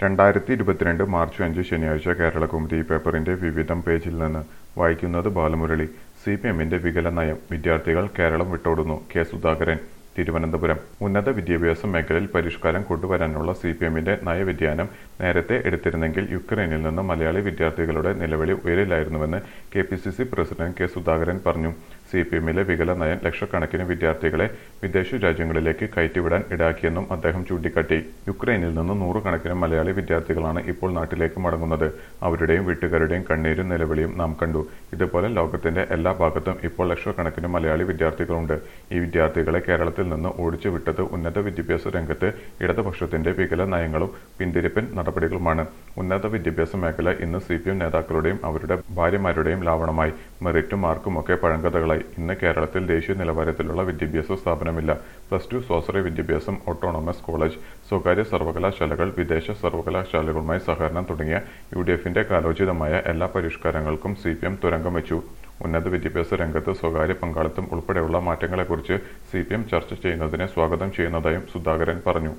രണ്ടായിരത്തി ഇരുപത്തിരണ്ട് മാർച്ച് അഞ്ച് ശനിയാഴ്ച കേരളകൗമുദി പേപ്പറിന്റെ വിവിധം പേജിൽ നിന്ന് വായിക്കുന്നത് ബാലമുരളി സി പി എമ്മിന്റെ വികല നയം വിദ്യാർത്ഥികൾ കേരളം വിട്ടോടുന്നു കെ സുധാകരൻ തിരുവനന്തപുരം ഉന്നത വിദ്യാഭ്യാസ മേഖലയിൽ പരിഷ്കാരം കൊണ്ടുവരാനുള്ള സി പി എമ്മിന്റെ നയവ്യതിയാനം നേരത്തെ എടുത്തിരുന്നെങ്കിൽ യുക്രൈനിൽ നിന്ന് മലയാളി വിദ്യാർത്ഥികളുടെ നിലവിളി ഉയരില്ലായിരുന്നുവെന്ന് K P C C president K Sudhakaran പറഞ്ഞു സി പി എമ്മിലെ വികല നയം ലക്ഷക്കണക്കിന് വിദ്യാർത്ഥികളെ വിദേശ രാജ്യങ്ങളിലേക്ക് കയറ്റിവിടാൻ ഇടാക്കിയെന്നും അദ്ദേഹം ചൂണ്ടിക്കാട്ടി യുക്രൈനിൽ നിന്ന് നൂറുകണക്കിന് മലയാളി വിദ്യാർത്ഥികളാണ് ഇപ്പോൾ നാട്ടിലേക്ക് മടങ്ങുന്നത് അവരുടെയും വീട്ടുകാരുടെയും കണ്ണീരും നിലവിളിയും നാം കണ്ടു ഇതുപോലെ ലോകത്തിന്റെ എല്ലാ ഭാഗത്തും ഇപ്പോൾ ലക്ഷക്കണക്കിന് മലയാളി വിദ്യാർത്ഥികളുണ്ട് ഈ വിദ്യാർത്ഥികളെ കേരളത്തിൽ നിന്ന് ഓടിച്ചു വിട്ടത് ഉന്നത വിദ്യാഭ്യാസ രംഗത്ത് ഇടതുപക്ഷത്തിന്റെ വികല നയങ്ങളും പിന്തിരിപ്പൻ നടപടികളുമാണ് ഉന്നത വിദ്യാഭ്യാസ മേഖല ഇന്ന് സി പി എം നേതാക്കളുടെയും അവരുടെ ഭാര്യമാരുടെയും ലാവണമായി മെറിറ്റും മാർക്കും ഒക്കെ പഴങ്കഥകളായി ഇന്ന് കേരളത്തിൽ ദേശീയ നിലവാരത്തിലുള്ള വിദ്യാഭ്യാസ സ്ഥാപനമില്ല പ്ലസ് ടു സ്വാശ്രയ വിദ്യാഭ്യാസം ഓട്ടോണമസ് കോളേജ് സ്വകാര്യ സർവകലാശാലകൾ വിദേശ സർവകലാശാലകളുമായി സഹകരണം തുടങ്ങിയ യു ഡി എഫിന്റെ കാലോചിതമായ എല്ലാ പരിഷ്കാരങ്ങൾക്കും സി പി എം തുരങ്കം വെച്ചു ഉന്നത വിദ്യാഭ്യാസ രംഗത്ത് സ്വകാര്യ പങ്കാളിത്തം ഉൾപ്പെടെയുള്ള മാറ്റങ്ങളെക്കുറിച്ച് സി പി എം ചർച്ച ചെയ്യുന്നതിനെ സ്വാഗതം ചെയ്യുന്നതായും സുധാകരൻ പറഞ്ഞു